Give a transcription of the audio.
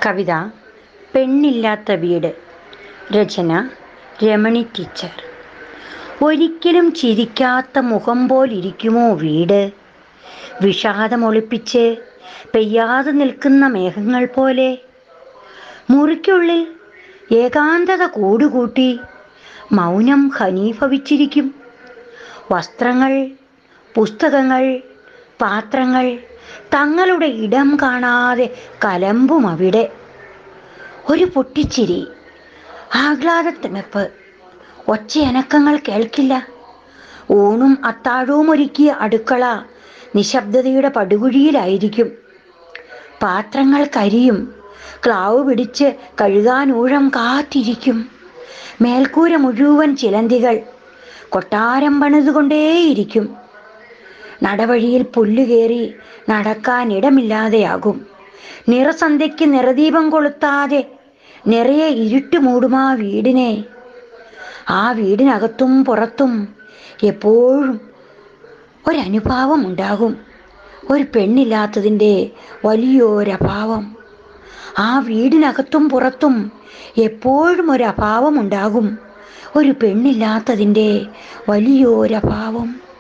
കവിത പെണ്ണില്ലാത്ത വീട് രചന രമണി ടീച്ചർ ഒരിക്കലും ചിരിക്കാത്ത മുഖം പോലിരിക്കുമോ വീട് വിഷാദമൊളിപ്പിച്ച് പെയ്യാതെ നിൽക്കുന്ന മേഘങ്ങൾ പോലെ മുറിക്കുള്ളിൽ ഏകാന്തത കൂടുകൂട്ടി മൗനം ഖനീഭവിച്ചിരിക്കും വസ്ത്രങ്ങൾ പുസ്തകങ്ങൾ പാത്രങ്ങൾ തങ്ങളുടെ ഇടം കാണാതെ കലമ്പും അവിടെ ഒരു പൊട്ടിച്ചിരി ആഹ്ലാദത്തിമപ്പ് ഒച്ചയനക്കങ്ങൾ കേൾക്കില്ല ഊണും അത്താഴവും ഒരുക്കിയ അടുക്കള നിശബ്ദതയുടെ പടുകുഴിയിലായിരിക്കും പാത്രങ്ങൾ കരിയും ക്ലാവ് പിടിച്ച് കഴുകാൻ ഊഴം കാത്തിരിക്കും മേൽക്കൂര മുഴുവൻ ചിലന്തികൾ കൊട്ടാരം പണിതുകൊണ്ടേയിരിക്കും നടവഴിയിൽ പുല്ലുകേറി നടക്കാൻ ഇടമില്ലാതെയാകും നിറസന്ധ്യയ്ക്ക് നിറദീപം കൊളുത്താതെ നിറയെ ഇരുട്ട് മൂടുമാ വീടിനെ ആ വീടിനകത്തും പുറത്തും എപ്പോഴും ഒരനുഭാവം ഉണ്ടാകും ഒരു പെണ്ണില്ലാത്തതിൻ്റെ വലിയൊരഭാവം ആ വീടിനകത്തും പുറത്തും എപ്പോഴും ഒരു അഭാവം ഉണ്ടാകും ഒരു പെണ്ണില്ലാത്തതിൻ്റെ വലിയൊരഭാവം